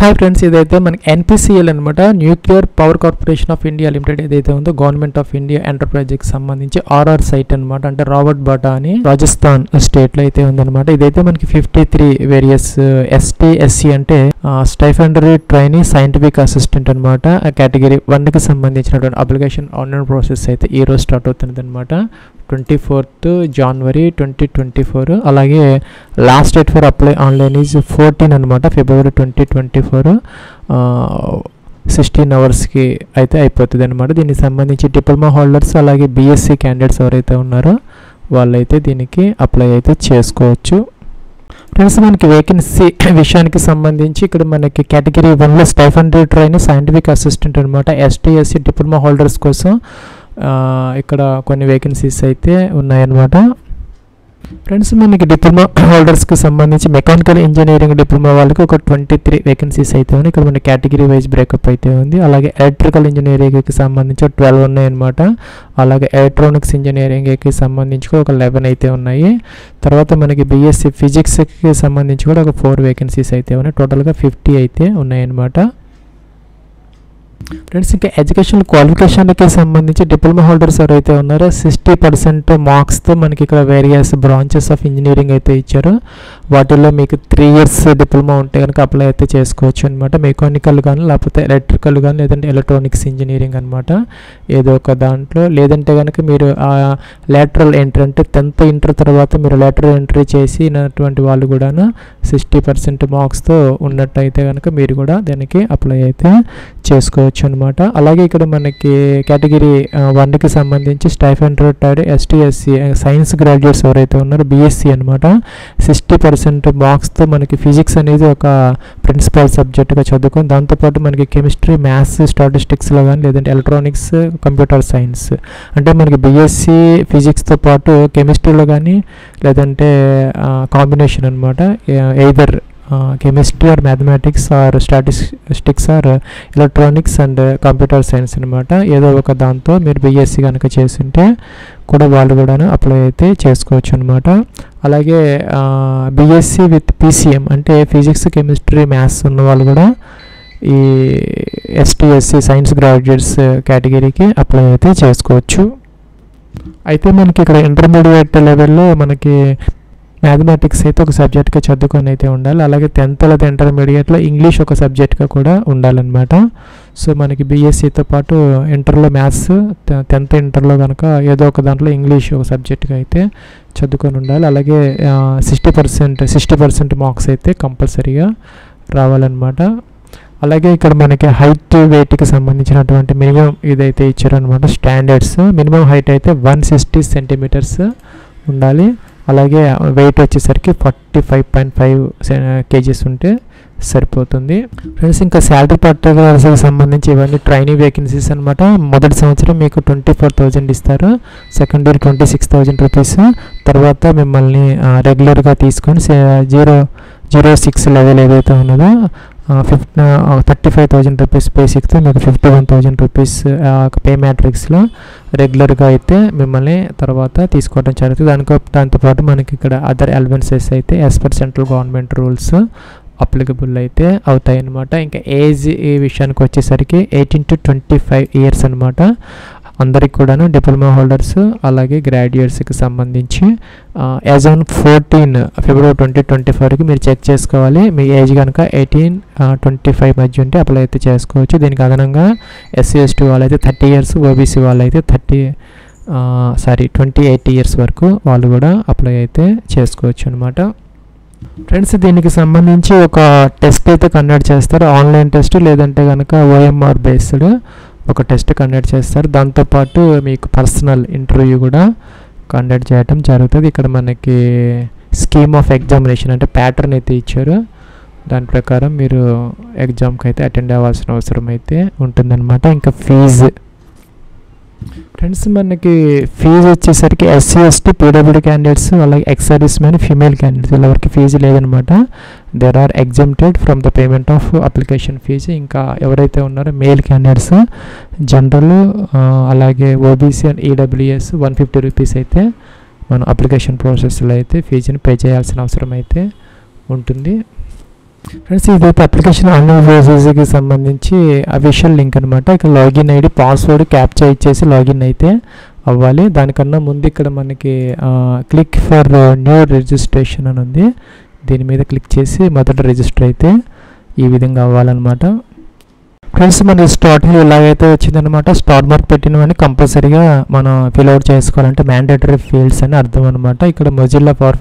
hi friends ఇదైతే మనకి NPCIL అనమాట nuclear power corporation of India limited ఏదైతే ఉందో గవర్నమెంట్ ఆఫ్ ఇండియా ఎంటర్ప్రైజెస్ సంబంధించి ఆర్ఆర్ సైట్ అనమాట అంటే రాబర్ట్ బాటా అని రాజస్థాన్ స్టేట్ లో అయితే ఉందన్నమాట ఇదైతే మనకి fifty three various ST SC అంటే స్టైఫండరీ ట్రైనింగ్ సైంటిఫిక్ అసిస్టెంట్ అనమాట కేటగిరీ వన్ కి సంబంధించినటువంటి అప్లికేషన్ ఆన్లైన్ ప్రాసెస్ అయితే ఈ రోజు స్టార్ట్ అవుతుంది అనమాట twenty fourth January twenty twenty four అలాగే last date for apply online is fourteen అనమాట February twenty twenty four sixteen అవర్స్కి అయితే అయిపోతుంది అనమాట దీనికి సంబంధించి డిప్లొమా హోల్డర్స్ అలాగే బీఎస్సీ క్యాండిడేట్స్ ఎవరైతే ఉన్నారో వాళ్ళైతే దీనికి అప్లై అయితే చేసుకోవచ్చు ఫ్రెండ్స్ మనకి వేకెన్సీ విషయానికి సంబంధించి ఇక్కడ మనకి కేటగిరీ వన్లో స్టైఫండరీ ట్రైన్ సైంటిఫిక్ అసిస్టెంట్ అనమాట ఎస్టీ ఎస్సీ డిప్లొమా హోల్డర్స్ కోసం ఇక్కడ కొన్ని వేకెన్సీస్ అయితే ఉన్నాయన్నమాట ఫ్రెండ్స్ మనకి డిప్లొమా హోల్డర్స్కి సంబంధించి మెకానికల్ ఇంజనీరింగ్ డిప్లొమా వాళ్ళకి ఒక ట్వంటీ త్రీ వేకెన్సీస్ అయితే ఉన్నాయి ఇక్కడ మన కేటగిరీ వైజ్ బ్రేకప్ అయితే ఉంది అలాగే ఎలక్ట్రికల్ ఇంజనీరింగ్కి సంబంధించి ట్వెల్వ్ ఉన్నాయన్నమాట అలాగే ఎలక్ట్రానిక్స్ ఇంజనీరింగ్కి సంబంధించి కూడా ఒక లెవెన్ అయితే ఉన్నాయి తర్వాత మనకి బీఎస్సీ ఫిజిక్స్కి సంబంధించి కూడా ఒక ఫోర్ వేకెన్సీస్ అయితే ఉన్నాయి టోటల్గా ఫిఫ్టీ అయితే ఉన్నాయన్నమాట ఫ్రెండ్స్ ఇంకా ఎడ్యుకేషనల్ క్వాలిఫికేషన్కి సంబంధించి డిప్లొమా హోల్డర్స్ ఎవరైతే ఉన్నారో సిక్స్టీ పర్సెంట్ మార్క్స్తో మనకి ఇక్కడ వేరియస్ బ్రాంచెస్ ఆఫ్ ఇంజనీరింగ్ అయితే ఇచ్చారు వాటిల్లో మీకు త్రీ ఇయర్స్ డిప్లొమా ఉంటే కనుక అప్లై అయితే చేసుకోవచ్చు అనమాట మెకానికల్ కానీ లేకపోతే ఎలక్ట్రికల్ కానీ లేదంటే ఎలక్ట్రానిక్స్ ఇంజనీరింగ్ అనమాట ఏదో ఒక దాంట్లో లేదంటే కనుక మీరు లేటరల్ ఎంట్రీ అంటే టెన్త్ ఇంటర్ తర్వాత మీరు లేటరల్ ఎంట్రీ చేసినటువంటి వాళ్ళు కూడా సిక్స్టీ పర్సెంట్ మార్క్స్తో ఉన్నట్టయితే కనుక మీరు కూడా దానికి అప్లై అయితే చేసుకోవచ్చు అనమాట అలాగే ఇక్కడ మనకి కేటగిరీ వన్కి సంబంధించి stipendiary ST SC science graduates ఎవరైతే ఉన్నారో బీఎస్సీ అనమాట సిక్స్టీ పర్సెంట్ మార్క్స్తో మనకి ఫిజిక్స్ అనేది ఒక ప్రిన్సిపల్ సబ్జెక్ట్గా చదువుకొని దాంతోపాటు మనకి కెమిస్ట్రీ మ్యాథ్స్ స్టాటిస్టిక్స్లో కానీ లేదంటే ఎలక్ట్రానిక్స్ కంప్యూటర్ సైన్స్ అంటే మనకి బీఎస్సీ ఫిజిక్స్తో పాటు కెమిస్ట్రీలో కానీ లేదంటే కాంబినేషన్ అనమాట either chemistry or mathematics or statistics or electronics and computer science అనమాట ఏదో ఒక దాంతో మీరు బీఎస్సీ కనుక చేస్తుంటే కూడా వాళ్ళు కూడా అప్లై అయితే చేసుకోవచ్చు అనమాట అలాగే బీఎస్సీ విత్ పీసీఎం అంటే ఫిజిక్స్ కెమిస్ట్రీ మ్యాథ్స్ ఉన్న వాళ్ళు కూడా ఈ ఎస్టీఎస్సి సైన్స్ గ్రాడ్యుయేట్స్ కేటగిరీకి అప్లై అయితే చేసుకోవచ్చు అయితే మనకి ఇక్కడ ఇంటర్మీడియట్ లెవెల్లో మనకి మ్యాథమెటిక్స్ అయితే ఒక సబ్జెక్ట్గా చదువుకొని అయితే ఉండాలి అలాగే టెన్త్ లేదా ఇంటర్మీడియట్లో ఇంగ్లీష్ ఒక సబ్జెక్ట్గా కూడా ఉండాలన్నమాట సో మనకి బీఎస్సీతో పాటు ఇంటర్లో మ్యాథ్స్ టెన్త్ ఇంటర్లో కనుక ఏదో ఒక దాంట్లో ఇంగ్లీష్ ఒక సబ్జెక్ట్గా అయితే చదువుకొని ఉండాలి అలాగే sixty percent sixty percent marks అయితే కంపల్సరీగా రావాలన్నమాట అలాగే ఇక్కడ మనకి హైట్ వెయిట్కి సంబంధించినటువంటి మినిమం ఇదైతే ఇచ్చారనమాట స్టాండర్డ్స్ మినిమం హైట్ అయితే వన్ సిక్స్టీ సెంటీమీటర్స్ ఉండాలి అలాగే వెయిట్ వచ్చేసరికి forty five point five kgs ఉంటే సరిపోతుంది ఫ్రెండ్స్ ఇంకా శాలరీ పర్టికులర్స్కి సంబంధించి ఇవన్నీ ట్రైనింగ్ వేకెన్సీస్ అనమాట మొదటి సంవత్సరం మీకు ట్వంటీ ఫోర్ థౌజండ్ ఇస్తారు second year twenty six thousand rupees తర్వాత మిమ్మల్ని రెగ్యులర్గా తీసుకొని జీరో జీరో సిక్స్ లెవెల్ ఏదైతే ఉన్నదో fifty thirty five thousand rupees బేసిక్తో మీకు fifty one thousand rupees pay మ్యాట్రిక్స్లో రెగ్యులర్గా అయితే మిమ్మల్ని తర్వాత తీసుకోవడం జరుగుతుంది దానికో దాంతోపాటు మనకి ఇక్కడ అదర్ అలవెన్సెస్ అయితే as per central government rules applicable అయితే అవుతాయి అనమాట ఇంకా ఏజ్ ఈ విషయానికి వచ్చేసరికి eighteen to twenty five years అనమాట అందరికి కూడాను డిప్లొమా హోల్డర్స్ అలాగే గ్రాడ్యుయేట్స్కి సంబంధించి as on fourteen February twenty twenty ఫోర్కి మీరు చెక్ చేసుకోవాలి మీ ఏజ్ కనుక ఎయిటీన్ ట్వంటీ ఫైవ్ మధ్య ఉంటే అప్లై అయితే చేసుకోవచ్చు దీనికి అదనంగా ఎస్సీ ఎస్టీ వాళ్ళైతే థర్టీ ఇయర్స్ ఓబీసీ వాళ్ళైతే thirty sorry twenty eight years వరకు వాళ్ళు కూడా అప్లై అయితే చేసుకోవచ్చు అనమాట ఫ్రెండ్స్ దీనికి సంబంధించి ఒక టెస్ట్ అయితే కండక్ట్ చేస్తారు ఆన్లైన్ టెస్ట్ లేదంటే కనుక ఓఎంఆర్ బేస్డ్ ఒక టెస్ట్ కండక్ట్ చేస్తారు దాంతోపాటు మీకు పర్సనల్ ఇంటర్వ్యూ కూడా కండక్ట్ చేయడం జరుగుతుంది ఇక్కడ మనకి స్కీమ్ ఆఫ్ ఎగ్జామినేషన్ అంటే ప్యాటర్న్ అయితే ఇచ్చారు దాని ప్రకారం మీరు ఎగ్జామ్కి అయితే అటెండ్ అవ్వాల్సిన అవసరం అయితే ఉంటుందన్నమాట ఇంకా ఫీజు ఫ్రెండ్స్ మనకి ఫీజు వచ్చేసరికి ఎస్సీ ఎస్టీ పీడబ్ల్యూడీ క్యాండిడేట్స్ అలాగే ex service man female candidates ఎవరికి ఫీజు లేదనమాట there are exempted from the payment of application fee ఇంకా ఎవరైతే ఉన్నారో మేల్ క్యాండిడేట్స్ జనరల్ అలాగే OBC and EWS one fifty rupees అయితే మనం అప్లికేషన్ ప్రాసెస్లో అయితే ఫీజుని పే చేయాల్సిన అవసరం అయితే ఉంటుంది ఫ్రెండ్స్ ఇదైతే అప్లికేషన్ ఆన్లైన్ యూజెస్కి సంబంధించి అఫీషియల్ లింక్ అనమాట ఇక్కడ లాగిన్ ఐడి పాస్వర్డ్ క్యాప్చర్ ఇచ్చేసి లాగిన్ అయితే అవ్వాలి దానికన్నా ముందు ఇక్కడ మనకి క్లిక్ ఫర్ న్యూ రిజిస్ట్రేషన్ అని ఉంది దీని మీద క్లిక్ చేసి మొదట రిజిస్టర్ అయితే ఈ విధంగా అవ్వాలన్నమాట ఫ్రెండ్స్ మన స్టార్టింగ్ ఇలాగైతే వచ్చిందనమాట స్టార్ మార్క్ పెట్టినవని కంపల్సరీగా మనం ఫిల్ అవుట్ చేసుకోవాలంటే మ్యాండేటరీ ఫీల్డ్స్ అని అర్థం అనమాట ఇక్కడ మొజిల్లా పవర్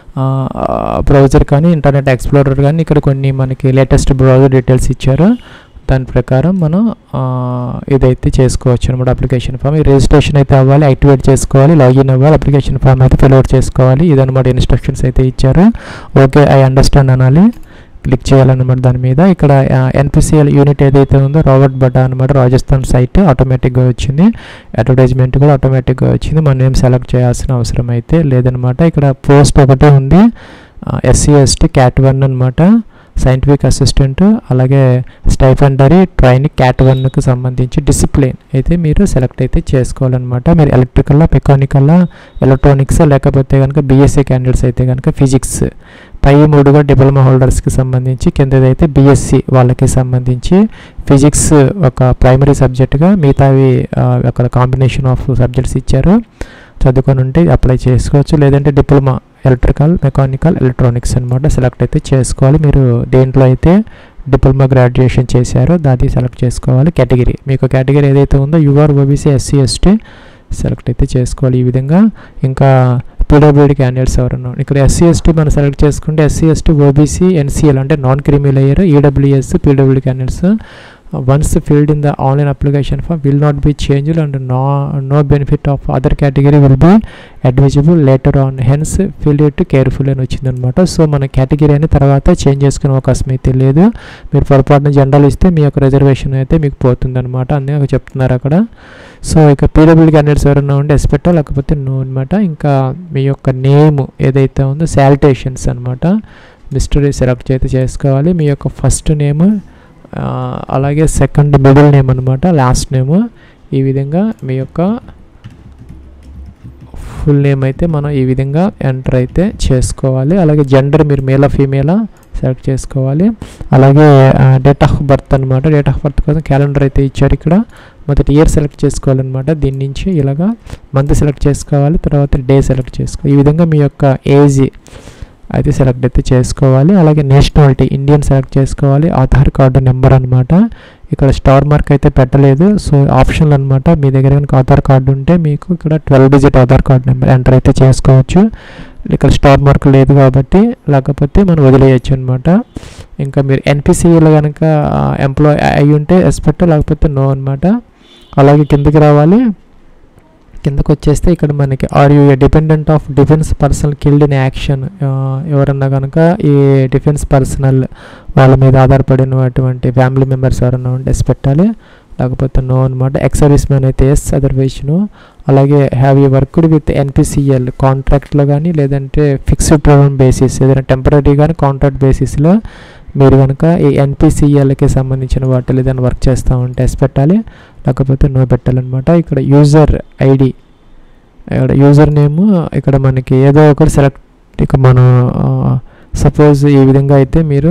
బ్రౌజర్ కానీ ఇంటర్నెట్ ఎక్స్ప్లోరర్ కానీ ఇక్కడ కొన్ని మనకి లేటెస్ట్ బ్రౌజర్ డీటెయిల్స్ ఇచ్చారు దాని ప్రకారం మనం ఆ, ఇదైతే చేసుకోవచ్చు అనమాట అప్లికేషన్ ఫామ్ ఈ రిజిస్ట్రేషన్ అయితే అవ్వాలి యాక్టివేట్ చేసుకోవాలి లాగిన్ అవ్వాలి అప్లికేషన్ ఫామ్ అయితే ఫిల్ అవుట్ చేసుకోవాలి ఇదనమాట ఇన్స్ట్రక్షన్స్ అయితే ఇచ్చారు ఓకే ఐ అండర్స్టాండ్ అనాలి క్లిక్ చేయాలన్నమాట దాని మీద ఇక్కడ ఎన్పిసిఎల్ యూనిట్ ఏదైతే ఉందో రాబర్ట్ బటా అనమాట రాజస్థాన్ సైట్ ఆటోమేటిక్గా వచ్చింది అడ్వర్టైజ్మెంట్ కూడా ఆటోమేటిక్గా వచ్చింది మనం ఏం సెలెక్ట్ చేయాల్సిన అవసరం అయితే లేదనమాట ఇక్కడ పోస్ట్ ఒకటే ఉంది ఎస్సీ ఎస్టీ క్యాట్ వన్ అనమాట సైంటిఫిక్ అసిస్టెంట్ అలాగే స్టైఫండరీ ట్రైనింగ్ క్యాట్ వన్కి సంబంధించి డిసిప్లిన్ అయితే మీరు సెలెక్ట్ అయితే చేసుకోవాలన్నమాట మీరు ఎలక్ట్రికల్ మెకానికల్ ఎలక్ట్రానిక్స్ లేకపోతే కనుక బీఎస్సీ క్యాండిడేట్స్ అయితే కనుక ఫిజిక్స్ పై మూడుగా డిప్లొమా హోల్డర్స్కి సంబంధించి కిందదైతే బీఎస్సీ వాళ్ళకి సంబంధించి ఫిజిక్స్ ఒక ప్రైమరీ సబ్జెక్ట్గా మిగతావి ఆ, అక్కడ కాంబినేషన్ ఆఫ్ సబ్జెక్ట్స్ ఇచ్చారు చదువుకొని ఉంటే అప్లై చేసుకోవచ్చు లేదంటే డిప్లొమా ఎలక్ట్రికల్ మెకానికల్ ఎలక్ట్రానిక్స్ అనమాట సెలెక్ట్ అయితే చేసుకోవాలి మీరు దేంట్లో అయితే డిప్లొమా గ్రాడ్యుయేషన్ చేశారో దాన్ని సెలెక్ట్ చేసుకోవాలి కేటగిరీ మీకు కేటగిరీ ఏదైతే ఉందో UR OBC SC ST select అయితే చేసుకోవాలి ఈ విధంగా ఇంకా పీడబ్ల్యూడి క్యాండిడేట్స్ ఎవరన్నా ఇక్కడ ఎస్సీ ఎస్టీ మనం సెలెక్ట్ చేసుకుంటే ఎస్సీ ఎస్టీ ఓబీసీ ఎన్సీఎల్ అంటే non creamy layer EWS PWD candidates once filled in the online application form will not be changed and no no benefit of other category will be admissible later on hence fill it careful అని వచ్చిందనమాట so మన category అని తర్వాత change చేసుకునే అవకాశం అయితే లేదు మీరు పొరపాటున జెండాలు ఇస్తే మీ యొక్క రిజర్వేషన్ అయితే మీకు పోతుందన్నమాట అందుకే చెప్తున్నారు అక్కడ సో ఇక పీడబ్ల్యూ క్యాండిడేట్స్ ఎవరైనా ఉంటే ఎస్పెక్టో లేకపోతే నో అనమాట ఇంకా మీ యొక్క నేమ్ ఏదైతే ఉందో శాలిటేషన్స్ అనమాట మిస్టరీ సెలెక్ట్ అయితే చేసుకోవాలి మీ యొక్క ఫస్ట్ నేమ్ అలాగే సెకండ్ మిడిల్ నేమ్ అనమాట లాస్ట్ నేమ్ ఈ విధంగా మీ యొక్క ఫుల్ నేమ్ అయితే మనం ఈ విధంగా ఎంటర్ అయితే చేసుకోవాలి అలాగే జెండర్ మీరు మేలా ఫీమేలా సెలెక్ట్ చేసుకోవాలి అలాగే డేట్ ఆఫ్ బర్త్ అనమాట డేట్ ఆఫ్ బర్త్ కోసం క్యాలెండర్ అయితే ఇచ్చారు ఇక్కడ మొదటి ఇయర్ సెలెక్ట్ చేసుకోవాలన్నమాట దీని నుంచి ఇలాగా మంత్ సెలెక్ట్ చేసుకోవాలి తర్వాత డే సెలెక్ట్ చేసుకోవాలి ఈ విధంగా మీ యొక్క ఏజ్ అయితే సెలెక్ట్ అయితే చేసుకోవాలి అలాగే నేషనాలిటీ ఇండియన్ సెలెక్ట్ చేసుకోవాలి ఆధార్ కార్డు నెంబర్ అనమాట ఇక్కడ స్టార్ మార్క్ అయితే పెట్టలేదు సో ఆప్షన్లు అనమాట మీ దగ్గర కనుక ఆధార్ కార్డు ఉంటే మీకు ఇక్కడ twelve digit Aadhaar card number enter అయితే చేసుకోవచ్చు ఇక్కడ స్టార్ మార్క్ లేదు కాబట్టి లేకపోతే మనం వదిలేయచ్చు అనమాట ఇంకా మీరు ఎన్పిసిఈలో కనుక ఎంప్లాయ్ అయి ఉంటే ఎస్పెక్ట్ లేకపోతే నో అనమాట అలాగే కిందకి రావాలి కిందకు వచ్చేస్తే ఇక్కడ మనకి are you dependent of defence personnel killed in action ఎవరన్నా కనుక ఈ డిఫెన్స్ పర్సనల్ వాళ్ళ మీద ఆధారపడినటువంటి ఫ్యామిలీ మెంబర్స్ ఎవరన్నా ఉంటే ఎస్ పెట్టాలి లేకపోతే నో అనమాట ఎక్స్ సర్వీస్ మ్యాన్ అయితే ఎస్ అదర్వైజ్ నో అలాగే have you worked with NPCIL కాంట్రాక్ట్లో కానీ లేదంటే ఫిక్స్డ్ టర్మ్ బేసిస్ ఏదైనా టెంపరీ కానీ కాంట్రాక్ట్ బేసిస్లో మీరు కనుక ఈ ఎన్పిసిఎల్కి సంబంధించిన వాటిలో ఏదైనా వర్క్ చేస్తూ ఉంటే ఎస్ పెట్టాలి లేకపోతే నో పెట్టాలన్నమాట ఇక్కడ యూజర్ ఐడి ఇక్కడ యూజర్ నేమ్ ఇక్కడ మనకి ఏదో ఒకటి సెలెక్ట్ ఇక మనం సపోజ్ ఈ విధంగా అయితే మీరు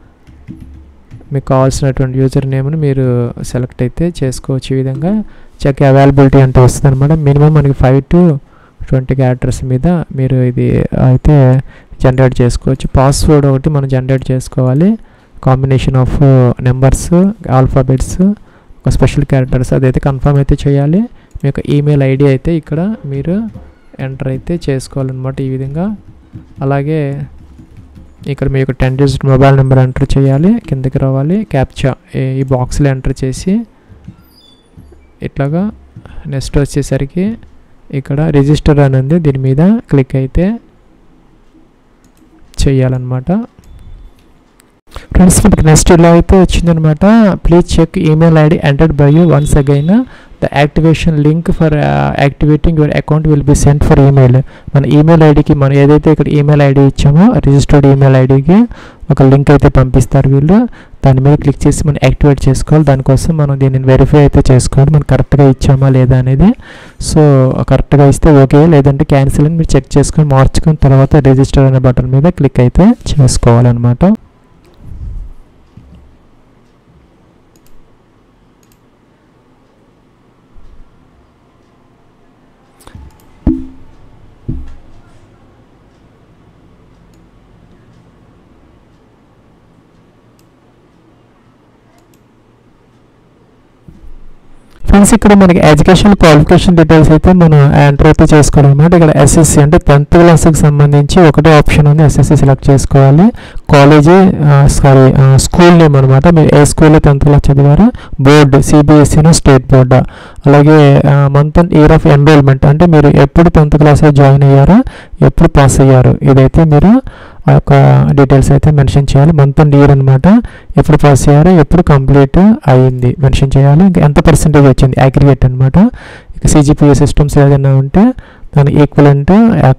మీకు కావాల్సినటువంటి యూజర్ నేమ్ని మీరు సెలెక్ట్ అయితే చేసుకోవచ్చు ఈ విధంగా చెక్ అవైలబిలిటీ అంటే వస్తుంది అనమాట మినిమం మనకి ఫైవ్ టు ట్వంటీ క్యారెక్టర్స్ మీద మీరు ఇది అయితే జనరేట్ చేసుకోవచ్చు పాస్వర్డ్ ఒకటి మనం జనరేట్ చేసుకోవాలి కాంబినేషన్ ఆఫ్ నెంబర్స్ ఆల్ఫాబెట్స్ ఒక స్పెషల్ క్యారెక్టర్స్ అదైతే కన్ఫర్మ్ అయితే చేయాలి మీ యొక్క ఈమెయిల్ ఐడి అయితే ఇక్కడ మీరు ఎంటర్ అయితే చేసుకోవాలన్నమాట ఈ విధంగా అలాగే ఇక్కడ మీ యొక్క ten digit mobile number enter చేయాలి కిందకి రావాలి క్యాప్చా ఈ బాక్స్లో ఎంటర్ చేసి ఇట్లాగా నెక్స్ట్ వచ్చేసరికి ఇక్కడ రిజిస్టర్ అని ఉంది దీని మీద క్లిక్ అయితే చేయాలన్నమాట ఫ్రెండ్స్ మనకి నెక్స్ట్ ఇలా అయితే వచ్చిందనమాట please check email ID entered by you once again the activation link for activating your account will be send for email మన ఈమెయిల్ ఐడికి మనం ఏదైతే ఇక్కడ ఈమెయిల్ ఐడి ఇచ్చామో రిజిస్టర్డ్ ఈమెయిల్ ఐడికి ఒక లింక్ అయితే పంపిస్తారు వీళ్ళు దాని మీద క్లిక్ చేసి మనం యాక్టివేట్ చేసుకోవాలి దానికోసం మనం దీనిని వెరిఫై అయితే చేసుకోవాలి మనం కరెక్ట్గా ఇచ్చామా లేదా అనేది సో కరెక్ట్గా ఇస్తే ఓకే లేదంటే క్యాన్సిల్ అని మీరు చెక్ చేసుకొని మార్చుకున్న తర్వాత రిజిస్టర్ అనే బటన్ మీద క్లిక్ అయితే చేసుకోవాలన్నమాట ఫ్రెండ్స్ ఇక్కడ మనకి ఎడ్యుకేషన్ క్వాలిఫికేషన్ డీటెయిల్స్ అయితే మనం ఎంటర్ అయితే చేసుకోవాలి అనమాట ఇక్కడ ఎస్ఎస్సి అంటే టెన్త్ క్లాస్కి సంబంధించి ఒకటే ఆప్షన్ ఉంది ఎస్ఎస్సి సెలెక్ట్ చేసుకోవాలి కాలేజీ సారీ స్కూల్ నేమ్ అనమాట మీరు ఏ స్కూల్లో టెన్త్ క్లాస్ చదివారో బోర్డు సిబిఎస్ఈను స్టేట్ బోర్డు అలాగే month and year of enrolment అంటే మీరు ఎప్పుడు టెన్త్ క్లాస్లో జాయిన్ అయ్యారో ఎప్పుడు పాస్ అయ్యారు ఇదైతే మీరు ఆ యొక్క డీటెయిల్స్ అయితే మెన్షన్ చేయాలి మంత్ అండ్ ఇయర్ అనమాట ఎప్పుడు పాస్ అయ్యారో ఎప్పుడు కంప్లీట్ అయ్యింది మెన్షన్ చేయాలి ఇంకా ఎంత పర్సెంటేజ్ వచ్చింది అగ్రిగేట్ అనమాట ఇక సిజిపిఏ సిస్టమ్స్ ఏదైనా ఉంటే దాని ఈక్వలెంట్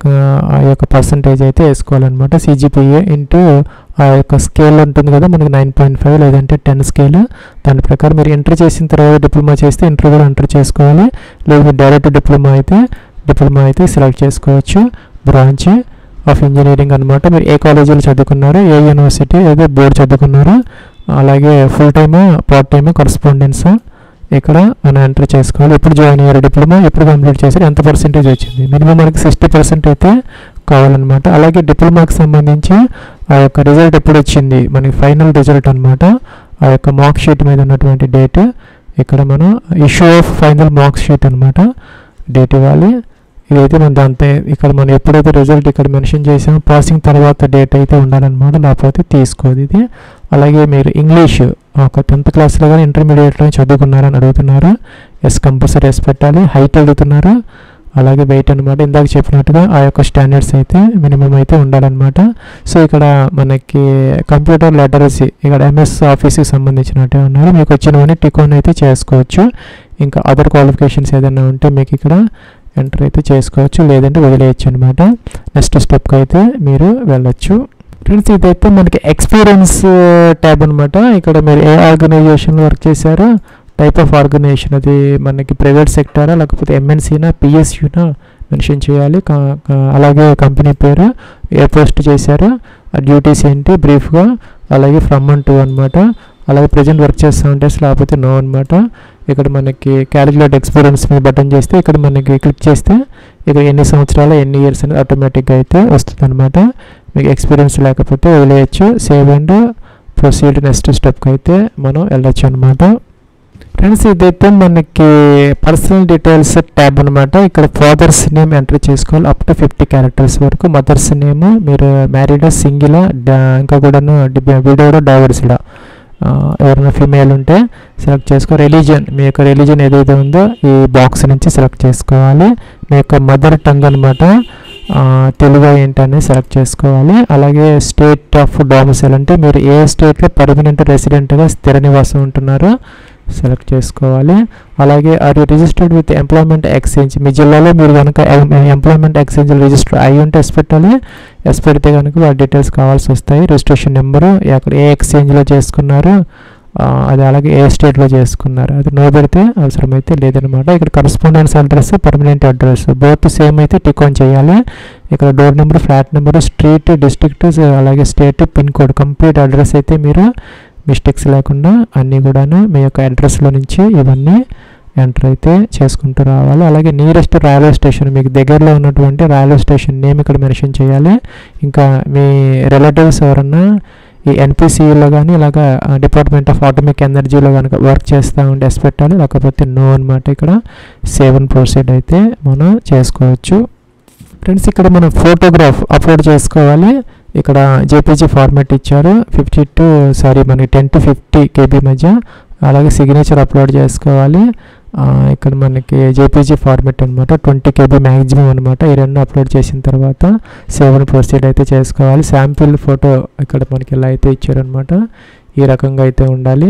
ఆ యొక్క పర్సంటేజ్ అయితే వేసుకోవాలన్నమాట సిజిపిఏ ఇంటూ ఆ యొక్క స్కేల్ ఉంటుంది కదా మనకి నైన్ పాయింట్ ఫైవ్ లేదంటే టెన్ స్కేల్ దాని ప్రకారం మీరు ఎంటర్ చేసిన తర్వాత డిప్లొమా చేస్తే ఇంటర్ కూడా ఎంటర్ చేసుకోవాలి లేదు మీరు డైరెక్ట్ డిప్లొమా అయితే డిప్లొమా అయితే సెలెక్ట్ చేసుకోవచ్చు బ్రాంచ్ ఆఫ్ ఇంజనీరింగ్ అనమాట మీరు ఏ కాలేజీలో చదువుకున్నారో ఏ యూనివర్సిటీ ఏదో బోర్డు చదువుకున్నారో అలాగే full time part time correspondence ఇక్కడ మనం ఎంటర్ చేసుకోవాలి ఎప్పుడు జాయిన్ అయ్యారు డిప్లొమా ఎప్పుడు కంప్లీట్ చేశారు ఎంత పర్సెంటేజ్ వచ్చింది మినిమం మనకి సిక్స్టీ పర్సెంట్ అయితే కావాలన్నమాట అలాగే డిప్లొమాకి సంబంధించి ఆ యొక్క రిజల్ట్ ఎప్పుడు వచ్చింది మనకి ఫైనల్ రిజల్ట్ అనమాట ఆ యొక్క మార్క్ షీట్ మీద ఉన్నటువంటి డేట్ ఇక్కడ మనం issue of final mark sheet అనమాట డేట్ ఇవ్వాలి ఇదైతే మన దాంతో ఇక్కడ మనం ఎప్పుడైతే రిజల్ట్ ఇక్కడ మెన్షన్ చేసామో పాసింగ్ తర్వాత డేట్ అయితే ఉండాలన్నమాట లేకపోతే తీసుకోదు ఇది అలాగే మీరు ఇంగ్లీష్ ఒక టెన్త్ క్లాస్లో కానీ ఇంటర్మీడియట్లో చదువుకున్నారని అడుగుతున్నారు ఎస్ కంపల్సరీ ఎస్ పెట్టాలి హైట్ అడుగుతున్నారు అలాగే వెయిట్ అనమాట ఇందాక చెప్పినట్టుగా ఆ యొక్క స్టాండర్డ్స్ అయితే మినిమం అయితే ఉండాలన్నమాట సో ఇక్కడ మనకి కంప్యూటర్ లిటరసీ ఇక్కడ ఎంఎస్ ఆఫీస్కి సంబంధించినట్టే ఉన్నారు మీకు వచ్చినవన్నీ టికోన్ అయితే చేసుకోవచ్చు ఇంకా అదర్ క్వాలిఫికేషన్స్ ఏదైనా ఉంటే మీకు ఇక్కడ ఎంటర్ అయితే చేసుకోవచ్చు లేదంటే వదిలేయచ్చు అనమాట నెక్స్ట్ స్టెప్కి అయితే మీరు వెళ్ళొచ్చు ఫ్రెండ్స్ ఇదైతే మనకి ఎక్స్పీరియన్స్ ట్యాబ్ అనమాట ఇక్కడ మీరు ఏ ఆర్గనైజేషన్లో వర్క్ చేశారో టైప్ ఆఫ్ ఆర్గనైజేషన్ అది మనకి ప్రైవేట్ సెక్టారా లేకపోతే ఎంఎన్సీనా పిఎస్యూనా మెన్షన్ చేయాలి అలాగే కంపెనీ పేరు ఏ పోస్ట్ చేశారో ఆ డ్యూటీస్ ఏంటి బ్రీఫ్గా అలాగే ఫ్రమ్ అండ్ టూ అనమాట అలాగే ప్రజెంట్ వర్క్ చేస్తూ ఉంటే లేకపోతే నో అనమాట ఇక్కడ మనకి క్యాలిక్యులేట్ ఎక్స్పీరియన్స్ మీద బటన్ చేస్తే ఇక్కడ మనకి క్లిక్ చేస్తే ఇక్కడ ఎన్ని సంవత్సరాలు ఎన్ని ఇయర్స్ అనేది ఆటోమేటిక్గా అయితే వస్తుంది అనమాట మీకు ఎక్స్పీరియన్స్ లేకపోతే వదిలేయచ్చు సేవ్ అండ్ ప్రొసీడ్ నెక్స్ట్ స్టెప్కి అయితే మనం వెళ్ళొచ్చు అనమాట ఫ్రెండ్స్ ఇదైతే మనకి పర్సనల్ డీటెయిల్స్ ట్యాబ్ అనమాట ఇక్కడ ఫాదర్స్ నేమ్ ఎంటర్ చేసుకోవాలి అప్ టు ఫిఫ్టీ క్యారెక్టర్స్ వరకు మదర్స్ నేమ్ మీరు మ్యారీడా సింగిల్ ఇంకా కూడాను వీడియోలో డైవర్స్డా ఎవరైనా ఫీమేల్ ఉంటే సెలెక్ట్ చేసుకో రిలీజియన్ మీ యొక్క రిలీజియన్ ఏదైతే ఉందో ఈ బాక్స్ నుంచి సెలెక్ట్ చేసుకోవాలి మీ యొక్క మదర్ టంగ్ అనమాట తెలుగు ఏంటనేది సెలెక్ట్ చేసుకోవాలి అలాగే స్టేట్ ఆఫ్ డొమిసైల్ అంటే మీరు ఏ స్టేట్లో పర్మనెంట్ రెసిడెంట్గా స్థిర నివాసం ఉంటున్నారో సెలెక్ట్ చేసుకోవాలి అలాగే అది రిజిస్టర్డ్ విత్ ఎంప్లాయ్మెంట్ ఎక్స్చేంజ్ మీ జిల్లాలో మీరు కనుక ఎంప్లాయ్మెంట్ ఎక్స్చేంజ్ రిజిస్టర్ అయి ఉంటే ఎస్ పెట్టాలి ఎస్ పెడితే కనుక వాటి డీటెయిల్స్ కావాల్సి వస్తాయి రిజిస్ట్రేషన్ నెంబరు అక్కడ ఏ ఎక్స్చేంజ్లో చేసుకున్నారు అది అలాగే ఏ స్టేట్లో చేసుకున్నారు అది నో పెడితే అవసరమైతే లేదనమాట ఇక్కడ correspondence address permanent address both same అయితే టిక్ ఆన్ చేయాలి ఇక్కడ door number flat number street district అలాగే state pin code complete address అయితే మీరు మిస్టేక్స్ లేకుండా అన్నీ కూడాను మీ యొక్క అడ్రస్లో నుంచి ఇవన్నీ ఎంటర్ అయితే చేసుకుంటూ రావాలి అలాగే నియరెస్ట్ రైల్వే స్టేషన్ మీకు దగ్గరలో ఉన్నటువంటి రైల్వే స్టేషన్ నేమ్ ఇక్కడ మెన్షన్ చేయాలి ఇంకా మీ రిలేటివ్స్ ఎవరన్నా ఈ ఎన్పిసిలో కానీ ఇలాగ డిపార్ట్మెంట్ ఆఫ్ ఆటోమిక్ ఎనర్జీలో కనుక వర్క్ చేస్తూ ఉంటే ఎస్ పెట్టాలి లేకపోతే నో అనమాట ఇక్కడ సేవ్ అండ్ ప్రొసీడ్ అయితే మనం చేసుకోవచ్చు ఫ్రెండ్స్ ఇక్కడ మనం ఫోటోగ్రాఫ్ అప్లోడ్ చేసుకోవాలి ఇక్కడ జేపీజీ ఫార్మాట్ ఇచ్చారు ఫిఫ్టీ టు సారీ మనకి టెన్ టు ఫిఫ్టీ కేబీ మధ్య అలాగే సిగ్నేచర్ అప్లోడ్ చేసుకోవాలి ఇక్కడ మనకి జేపీజీ ఫార్మాట్ అనమాట ట్వంటీ కేబీ మ్యాక్సిమం అనమాట ఈ రెండు అప్లోడ్ చేసిన తర్వాత సేవ్ అండ్ ప్రొసీడ్ అయితే చేసుకోవాలి శాంపిల్ ఫోటో ఇక్కడ మనకి ఇలా అయితే ఇచ్చారనమాట ఈ రకంగా అయితే ఉండాలి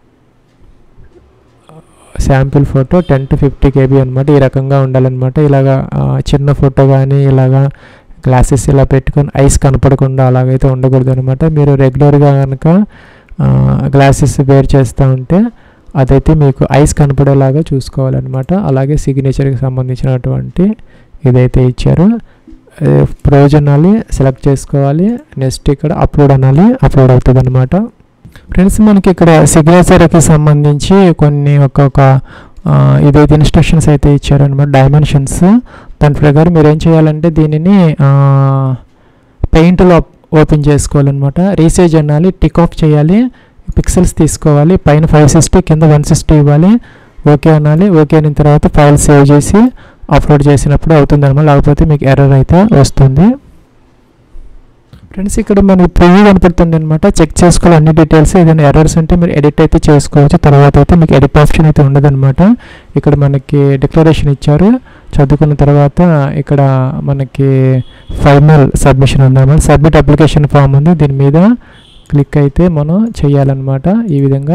sample photo ten to fifty KB అనమాట ఈ రకంగా ఉండాలన్నమాట ఇలాగా చిన్న ఫోటో కానీ ఇలాగా గ్లాసెస్ ఇలా పెట్టుకొని ఐస్ కనపడకుండా అలాగైతే ఉండకూడదు అనమాట మీరు రెగ్యులర్గా కనుక గ్లాసెస్ వేర్ చేస్తూ ఉంటే అదైతే మీకు ఐస్ కనపడేలాగా చూసుకోవాలన్నమాట అలాగే సిగ్నేచర్కి సంబంధించినటువంటి ఇదైతే ఇచ్చారు ప్రయోజనాలు సెలెక్ట్ చేసుకోవాలి నెక్స్ట్ ఇక్కడ అప్లోడ్ అనాలి అప్లోడ్ అవుతుంది అనమాట ఫ్రెండ్స్ మనకి ఇక్కడ సిగ్నేచర్కి సంబంధించి కొన్ని ఒక్కొక్క ఇదైతే ఇన్స్ట్రక్షన్స్ అయితే ఇచ్చారనమాట డైమెన్షన్స్ దాని ప్రకారం మీరు ఏం చేయాలంటే దీనిని పెయింట్లో ఓపెన్ చేసుకోవాలన్నమాట రీసేజ్ అనాలి టిక్ ఆఫ్ చేయాలి పిక్సెల్స్ తీసుకోవాలి పైన ఫైవ్ సిక్స్టీ కింద వన్ సిక్స్టీ ఇవ్వాలి ఓకే అనాలి ఓకే అయిన తర్వాత ఫైల్ సేవ్ చేసి అప్లోడ్ చేసినప్పుడు అవుతుంది అనమాట లేకపోతే మీకు ఎర్రర్ అయితే వస్తుంది ఫ్రెండ్స్ ఇక్కడ మనకి ప్రివ్యూ కనపడుతుంది అనమాట చెక్ చేసుకోవాలి అన్ని డీటెయిల్స్ ఏదైనా ఎర్రర్స్ ఉంటే మీరు ఎడిట్ అయితే చేసుకోవచ్చు తర్వాత అయితే మీకు ఎడిట్ ఆప్షన్ అయితే ఉండదన్నమాట ఇక్కడ మనకి డిక్లరేషన్ ఇచ్చారు చదువుకున్న తర్వాత ఇక్కడ మనకి ఫైనల్ సబ్మిషన్ ఉందన్నమాట సబ్మిట్ అప్లికేషన్ ఫామ్ ఉంది దీని మీద క్లిక్ అయితే మనం చేయాలన్నమాట ఈ విధంగా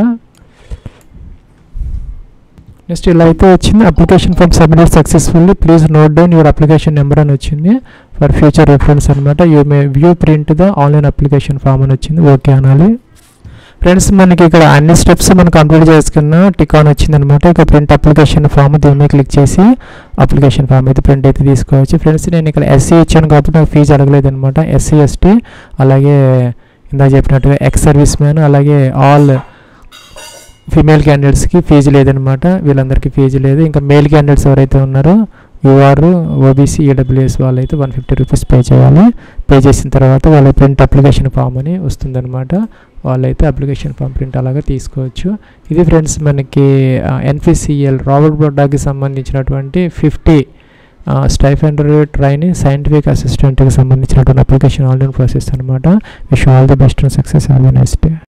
నెక్స్ట్ ఇలా అయితే వచ్చింది application form submitted successfully please note down your application number అని వచ్చింది ఫర్ ఫ్యూచర్ రెఫరెన్స్ అనమాట you may view print the online application form అని వచ్చింది ఓకే అనాలి ఫ్రెండ్స్ మనకి ఇక్కడ అన్ని స్టెప్స్ మనం కంప్లీట్ చేసుకున్న టిక్ ఆన్ వచ్చింది అనమాట ఇక ప్రింట్ అప్లికేషన్ ఫామ్ దీని మీద క్లిక్ చేసి అప్లికేషన్ ఫామ్ అయితే ప్రింట్ అయితే తీసుకోవచ్చు ఫ్రెండ్స్ నేను ఇక్కడ ఎస్సీ ఇచ్చాను కాబట్టి నాకు ఫీజు అడగలేదు అనమాట ఎస్సీ ఎస్టీ అలాగే ఇందాక చెప్పినట్టుగా ఎక్స్ సర్వీస్ మ్యాన్ అలాగే ఆల్ ఫీమేల్ క్యాండిడేట్స్కి ఫీజు లేదనమాట వీళ్ళందరికీ ఫీజు లేదు ఇంకా మేల్ క్యాండిడేట్స్ ఎవరైతే ఉన్నారో యూఆర్ ఓబీసీ ఈడబ్ల్యూఎస్ వాళ్ళు అయితే వన్ ఫిఫ్టీ రూపీస్ పే చేయాలి పే చేసిన తర్వాత వాళ్ళ ప్రింట్ అప్లికేషన్ ఫామ్ అని వస్తుందన్నమాట వాళ్ళైతే అప్లికేషన్ ఫామ్ ప్రింట్ అలాగా తీసుకోవచ్చు ఇది ఫ్రెండ్స్ మనకి ఎన్పిసిఎల్ రాబర్ట్ బొడ్డాకి సంబంధించినటువంటి ఫిఫ్టీ స్టైఫెండర్ ట్రైనింగ్ సైంటిఫిక్ అసిస్టెంట్కి సంబంధించినటువంటి అప్లికేషన్ ఆన్లైన్ ప్రాసెస్ అనమాట wish all the best and success all the next day